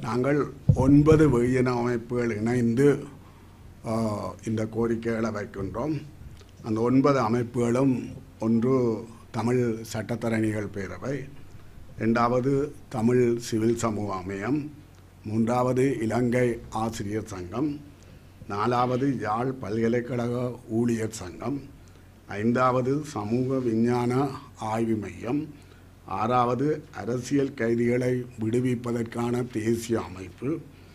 நாங்கள் ஒன்பது வெயின அமைப்புகள் இணைந்து ஆ, இந்த கோரிக்கைகளை வைக்கின்றோம் அந்த ஒன்பது அமைப்புகளும் ஒன்று தமிழ் சட்டத்தரணிகள் பேரவை இரண்டாவது தமிழ் சிவில் சமூக அமையம் மூன்றாவது இலங்கை ஆசிரியர் சங்கம் நாலாவது யாழ் பல்கலைக்கழக ஊழியர் சங்கம் ஐந்தாவது சமூக விஞ்ஞான ஆய்வு மையம் ஆறாவது அரசியல் கைதிகளை விடுவிப்பதற்கான தேசிய அமைப்பு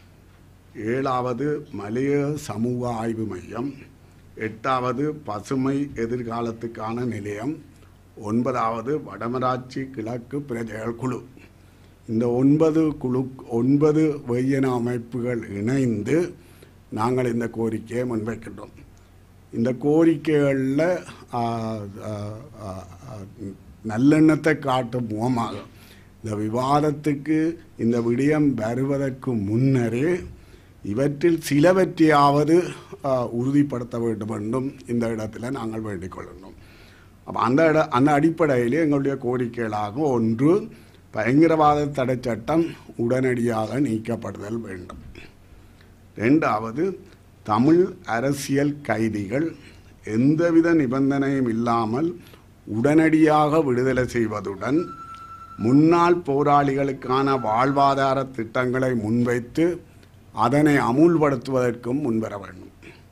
ஏழாவது மலைய சமூக ஆய்வு மையம் எட்டாவது பசுமை எதிர்காலத்துக்கான நிலையம் ஒன்பதாவது வடமராட்சி கிழக்கு பிரஜைகள் குழு இந்த ஒன்பது குழு ஒன்பது வெய்யன அமைப்புகள் இணைந்து நாங்கள் இந்த கோரிக்கையை முன்வைக்கின்றோம் இந்த கோரிக்கைகளில் ஆ, ஆ, ஆ, ஆ, நல்லெண்ணத்தை காட்டும் முகமாக இந்த விவாதத்துக்கு இந்த விடயம் வருவதற்கு முன்னரே இவற்றில் சிலவற்றையாவது ஆ, உறுதிப்படுத்த வேண்டும் என்றும் இந்த இடத்துல நாங்கள் வேண்டிக் கொள்கின்றோம் அப்போ அந்த இட அந்த அடிப்படையிலே எங்களுடைய கோரிக்கைகளாக ஒன்று பயங்கரவாத தடை சட்டம் உடனடியாக நீக்கப்படுதல் வேண்டும் ரெண்டாவது தமிழ் அரசியல் கைதிகள் எந்தவித நிபந்தனையும் இல்லாமல் உடனடியாக விடுதலை செய்வதுடன் முன்னாள் போராளிகளுக்கான வாழ்வாதார திட்டங்களை முன்வைத்து அதனை அமுல்படுத்துவதற்கும் முன்வர வேண்டும்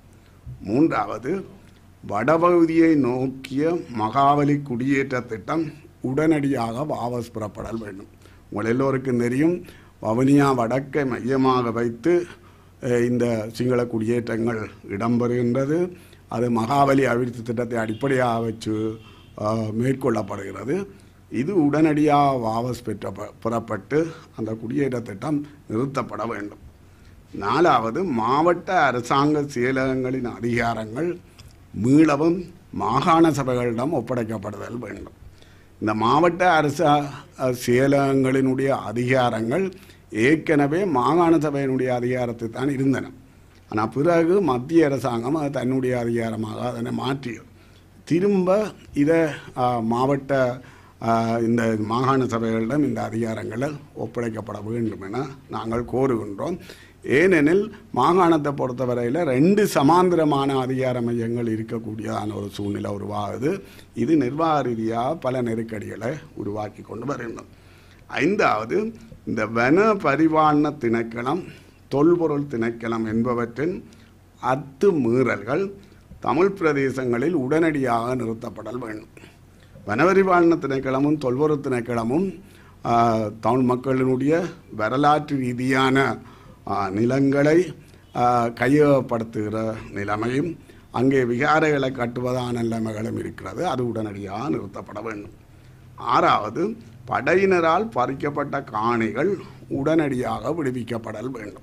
மூன்றாவது வடபகுதியை நோக்கிய மகாவலி குடியேற்ற திட்டம் உடனடியாக வாபஸ் பெறப்படல் வேண்டும் உங்கள் எல்லோருக்கும் தெரியும் வவுனியா வடக்கை மையமாக வைத்து அஹ், இந்த சிங்கள குடியேற்றங்கள் இடம்பெறுகின்றது அது மகாவலி அபிவிருத்தி திட்டத்தை அடிப்படையாக வச்சு அஹ், மேற்கொள்ளப்படுகிறது இது உடனடியாக வாபஸ் பெற்ற பெறப்பட்டு அந்த குடியேற்ற திட்டம் நிறுத்தப்பட வேண்டும் நாலாவது மாவட்ட அரசாங்க செயலகங்களின் அதிகாரங்கள் மீளவும் மாகாண சபைகளிடம் ஒப்படைக்கப்படுதல் வேண்டும் இந்த மாவட்ட அரச அஹ், செயலகங்களினுடைய அதிகாரங்கள் ஏற்கனவே மாகாண சபையினுடைய அதிகாரத்தை தான் இருந்தன ஆனால் பிறகு மத்திய அரசாங்கம் அது தன்னுடைய அதிகாரமாக அதனை மாற்றியது திரும்ப இதை அஹ், மாவட்ட அஹ், இந்த மாகாண சபைகளிடம் இந்த அதிகாரங்கள் ஒப்படைக்கப்பட வேண்டும் என நாங்கள் கோருகின்றோம் ஏனெனில் மாகாணத்தை பொறுத்தவரையில் ரெண்டு சமாந்திரமான அதிகார மையங்கள் இருக்கக்கூடியதான ஒரு சூழ்நிலை உருவாகுது இது நிர்வாக ரீதியாக பல நெருக்கடிகளை உருவாக்கி கொண்டு வருகின்றோம் ஐந்தாவது இந்த வன பரிபாலன திணைக்களம் தொல்பொருள் திணைக்களம் என்பவற்றின் அத்துமீறல்கள் தமிழ் பிரதேசங்களில் உடனடியாக நிறுத்தப்படல் வேண்டும் வனபரிபாலன திணைக்களமும் தொல்பொருள் திணைக்களமும் ஆ, தமிழ் மக்களினுடைய வரலாற்று ரீதியான ஆ, நிலங்களை ஆ, கையகப்படுத்துகிற நிலைமையும் அங்கே விகாரைகளை கட்டுவதான நிலைமைகளும் இருக்கிறது அது உடனடியாக நிறுத்தப்பட வேண்டும் ஆறாவது படையினரால் பறிக்கப்பட்ட காணிகள் உடனடியாக விடுவிக்கப்படல் வேண்டும்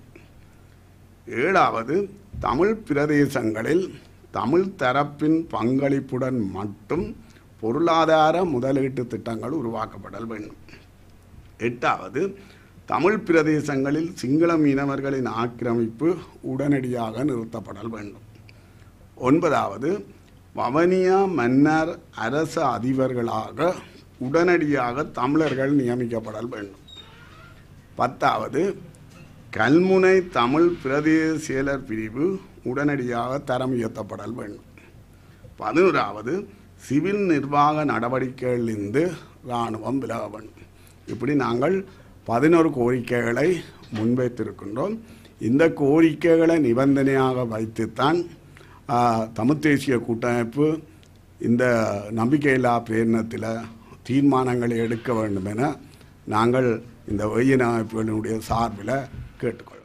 ஏழாவது தமிழ் பிரதேசங்களில் தமிழ் தரப்பின் பங்களிப்புடன் மட்டும் பொருளாதார முதலீட்டு திட்டங்கள் உருவாக்கப்படல் வேண்டும் எட்டாவது தமிழ் பிரதேசங்களில் சிங்கள மீனவர்களின் ஆக்கிரமிப்பு உடனடியாக நிறுத்தப்படல் வேண்டும் ஒன்பதாவது வவனியா மன்னர் அரச அதிபர்களாக உடனடியாக தமிழர்கள் நியமிக்கப்படல் வேண்டும் பத்தாவது கல்முனை தமிழ் பிரதேச செயலர் பிரிவு உடனடியாக தரம் உயர்த்தப்படல் வேண்டும் பதினோராவது சிவில் நிர்வாக நடவடிக்கைகளிலிருந்து இராணுவம் விலக வேண்டும் இப்படி நாங்கள் பதினோரு கோரிக்கைகளை முன்வைத்திருக்கின்றோம் இந்த கோரிக்கைகளை நிபந்தனையாக வைத்துத்தான் ஆ, தமிழ்த் தேசிய கூட்டமைப்பு இந்த நம்பிக்கையில்லா பிரேரணத்தில் தீர்மானங்களை எடுக்க வேண்டும் என நாங்கள் இந்த வெய்யன அமைப்புகளினுடைய சார்பில் கேட்டுக்கொள்கிறோம்